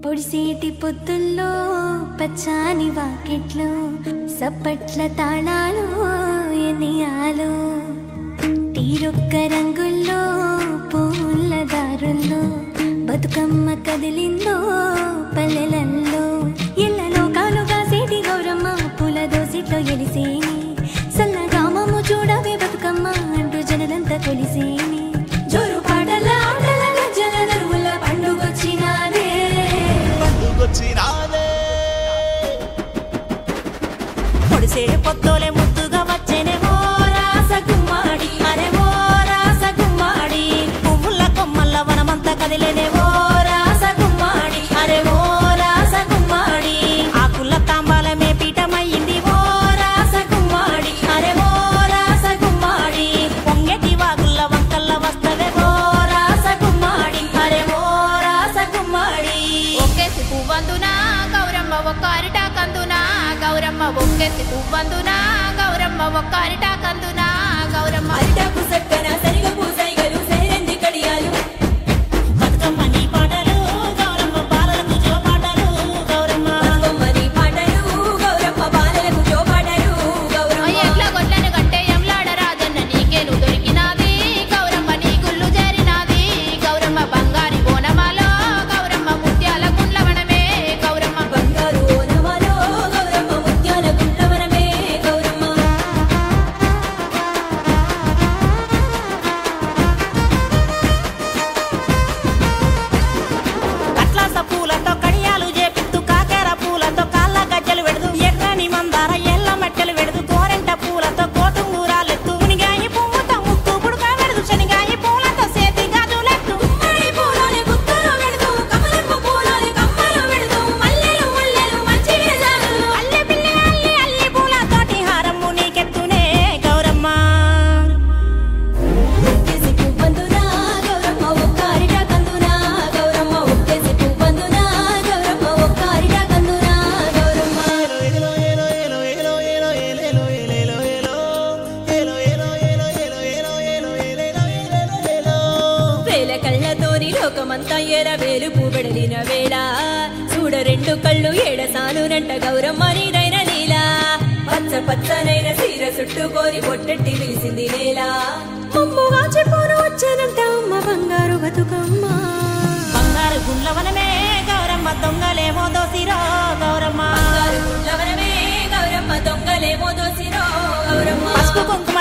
పొడిసేటి పొద్దుల్లో పచ్చాని వాకిట్లో సప్పట్ల తాళాలు ఎనియాలు తీరొక్క రంగుల్లో పూల దారుల్లో బతుకమ్మ కదిలిందో పల్లెలల్లో ఇళ్ళలో కాలుగా సేటి గౌరమ్మ పూల దోసిట్లో ఎలిసేని సల్లగామము చూడవే బతుకమ్మ అంటూ జనలంతా కొలిసేని జోరు పాటల ఆటల గజ్జల నరువుల పండుగొచ్చినాదే పండుగొచ్చినాదే పొడిసే పొద్దులే ముద్దుగా వచ్చేనే ఓ రాస గుమ్మాడి అరే ఓ రాస గుమ్మాడి పువ్వుల కొమ్మల్ల వనమంతా కదిలేనే ఓ రాస గుమ్మాడి అరే ఓ రాస గుమ్మాడి ఆకుల తాంబాలమే పీఠమయ్యింది ఓ రాస గుమ్మాడి అరే ఓ రాస గుమ్మాడి పొంగటి వాగుల్ల వంకల్ల వస్తవే ఓ రాస గుమ్మాడి అరే ఓ రాస గుమ్మాడి ఒక్కేసి పువ్వందునా గౌరమ్మ ఒక్క అరిటా కందునా గౌరమ్మ ఒక్కేసి పువ్వందునా గౌరమ్మ ఒక్క అరిటా కందునా గౌరమ్మ అరిటాకు సక్కన సరిగ పూసైగలు సేరెంది కడియాలు బతుకమ్మ నీ పాటలు గౌరమ్మ బాలలకు జో పాటలు గౌరమ్మ బతుకమ్మని పాటలు గౌరమ్మ బాలలకు జోపాటలు గౌరమ్మ ఎట్లా గొడ్లను కట్టే ఎంలాడ రాజన్న నీకేను దొరికినాది గౌరమ్మ నీ గుళ్ళు చేరినాది గౌరమ్మ బంగారి బోనమాలో గౌరమ్మ ముత్యాల గుండ్లవనమే గౌరమ్మ బంగారు ఓనమాలో గౌరమ్మ ముత్యాల గుండ్లవనమే గౌరమ్మ అట్లాస పూలతో కడియాలు చేపిస్తూ కాకేర పూలతో కాళ్ళ గజ్జలు వెడదు ఎర్రని మందార ఎల్ల మెట్టెలు వెడదు గోరెంట పూలతో కోటుంగూరాలెత్తు మునిగాయి పువ్వుతో ముక్కు పుడక వెడదు శనిగాయి పూలతో సేతి గాజులెత్తు గుమ్మడి పూలోనే గుత్తలు వెడదు కమలపు పూలోనే కమ్మలు వెడదు మల్లెలు మల్లెలు మంచి వేదాలు అల్లె పిల్ల అల్లి అల్లి పూలతోటి హారమ్ము నీకెత్తునే గౌరమ్మ ఒక్కేసి పువ్వందునా గౌరమ్మ ఒక్క అరిటా కందునా గౌరమ్మ ఒక్కేసి పువ్వందునా గౌరమ్మ ఒక్క అరిటా కందునా గౌరమ్మ ఏలో ఏలో ఏలో ఏలో ఏలో ఏలేలో ఏలేలో ఏలో ఏలో ఏలో ఏలో ఏలో ఏలో ఏలో ఏలేలో ఏలేలో ఏలో వేల కళ్ళతోని లోకమంతా ఎర వేలు పూబెడలిన వేళ చూడ రెండు కళ్ళు ఏడసానునంట గౌరమ్మ నీదైన నీలా పచ్చ పచ్చనైన సీర చుట్టుకొని పొట్టెట్టి పిలిచింది నేల అమ్మగా చెప్పాను వచ్చానంట అమ్మ బంగారు బతుకమ్మ బంగారు గుండ్లవనమే గౌరమ్మ దొంగలేమో దోసిరో గౌరమ్మ బంగారు గుండ్లవనమే గౌరమ్మ దొంగలేమో దోసిరో గౌరమ్మ పసుపు కుంకుమ